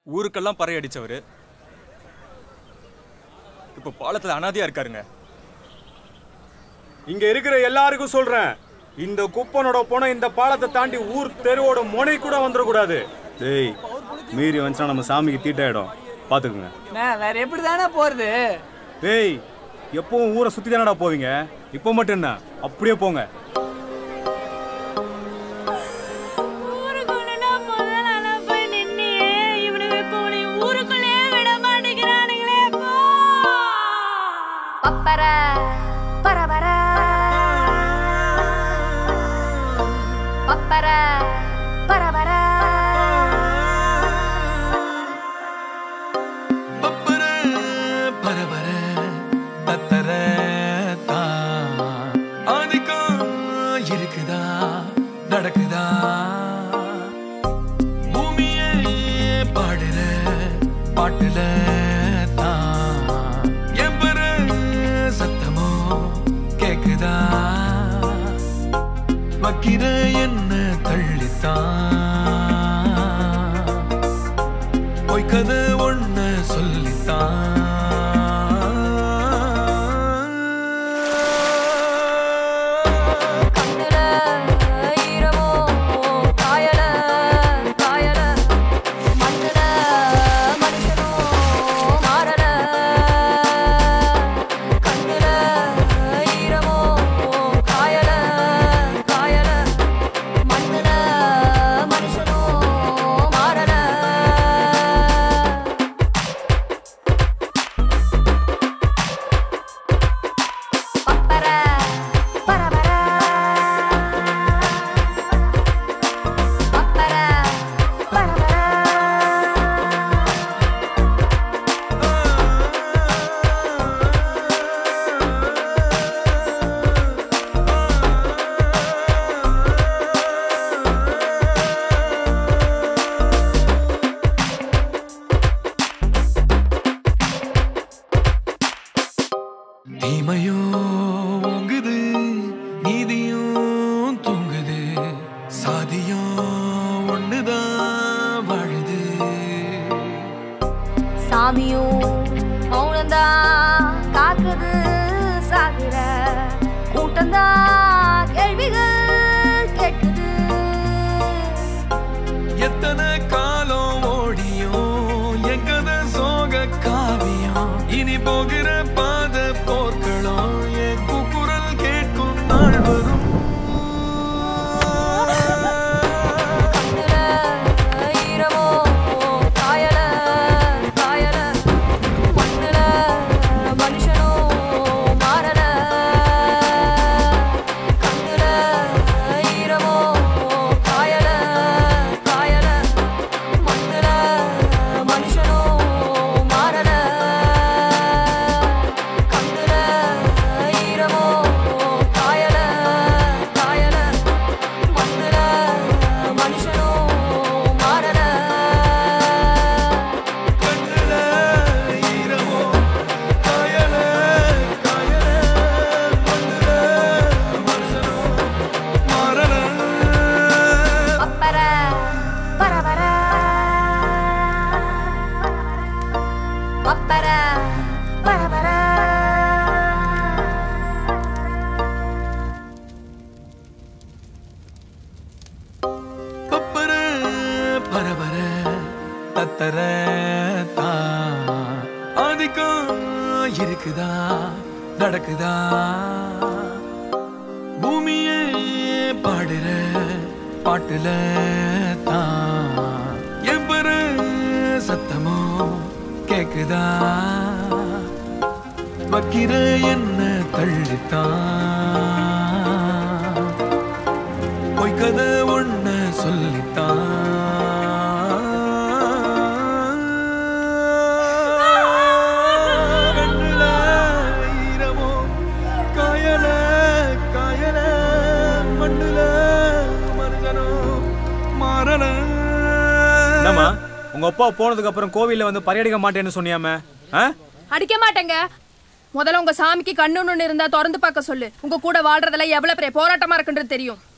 ஊருக்கெல்லாம் பறை அடிச்சவர் இப்போ பாலத்தில் அனாதையா இருக்காருங்க இங்க இருக்கிற எல்லாருக்கும் சொல்றேன் இந்த குப்பனோட போன இந்த பாலத்தை தாண்டி ஊர் தெருவோட முனை கூட வந்துடக்கூடாது டேய் மீறி வந்துச்சா நம்ம சாமிக்கு தீட்டாயிடும் பாத்துக்குங்க நான் வேற எப்படி தானே போறது டேய் எப்பவும் ஊரை சுத்தி தானடா போவீங்க இப்போ மட்டும் என்ன அப்படியே போங்க ஊருக்குள்ள நான் முதல் ஆளா போய் நின்னியே. இவனுங்க இப்ப உன்னை ஊருக்குள்ளேயே விட மாட்டேங்கிறானுங்களே, அப்பா. பப்பர பரபர பப்பர பரபர பப்பர பரபர தத்தர தா ஆதிக்கம் இருக்குதா நடக்குதா பூமியே பாடுற பாட்டுல தான் எம்பர சத்தமோ கேக்குதா வக்கிர என்ன தள்ளித்தான் பொய் கதை ஒண்ணு சொல்லித்தான் கண்ணுல ஈரமோ காயல காயல மண்ணுல மனுஷனோ மாறல கண்ணுல ஈரமோ காயல காயல மண்ணுல மனுஷனோ மாறல பப்பர பரபர பப்பர பரபர தீமையோ ஓங்குது நீதியும் தூங்குது சாதியும் ஒண்ணுதான் வாழுது சாமியும் மௌனந்தா காக்குது சாகுற கூட்டந்தா கேள்விகள் கேட்குது எத்தனை காலம் ஓடியும் எங்கத சோக காவியம் இனி போகிற பாத போர்க்களம் என் கூக்குரல் கேட்கும் நாள் வரும் கண்ணுல ஈரமோ காயல காயல மண்ணுல மனுஷனோ மாறல கண்ணுல ஈரமோ காயல காயல மண்ணுல மனுஷனோ மாறல கண்ணுல ஈரமோ காயல காயல மண்ணுல மனுஷனோ மாறல கண்ணுல ஈரமோ காயல காயல மண்ணுல மனுஷனோ மாறல பப்பர பரபர பப்பர பரபர பப்பர பரபர தத்தர தா ஆதிக்கம் இருக்குதா நடக்குதா பூமியே பாடுற பாட்டுல தான் எம்பர சத்தமோ கேக்குதா வக்கிர என்ன தள்ளித்தான் பொய் கதை ஒண்ணு சொல்லித்தான் கண்ணுல ஈரமோ காயல காயல மண்ணுல மனுஷனோ மாறல என்னம்மா உங்க அப்பா போனதுக்கு அப்புறம் கோவில்ல வந்து பறையடிக்க மாட்டேன்னு சொன்னியாமே ஆ அடிக்க மாட்டேங்க முதல்ல உங்க சாமிக்கு கண்ணுன்னு இருந்தா திறந்து பார்க்க சொல்லு உங்க கூட வாழ்றதெல்லாம் எவ்வளவு பெரிய போராட்டமா இருக்குன்றது தெரியும்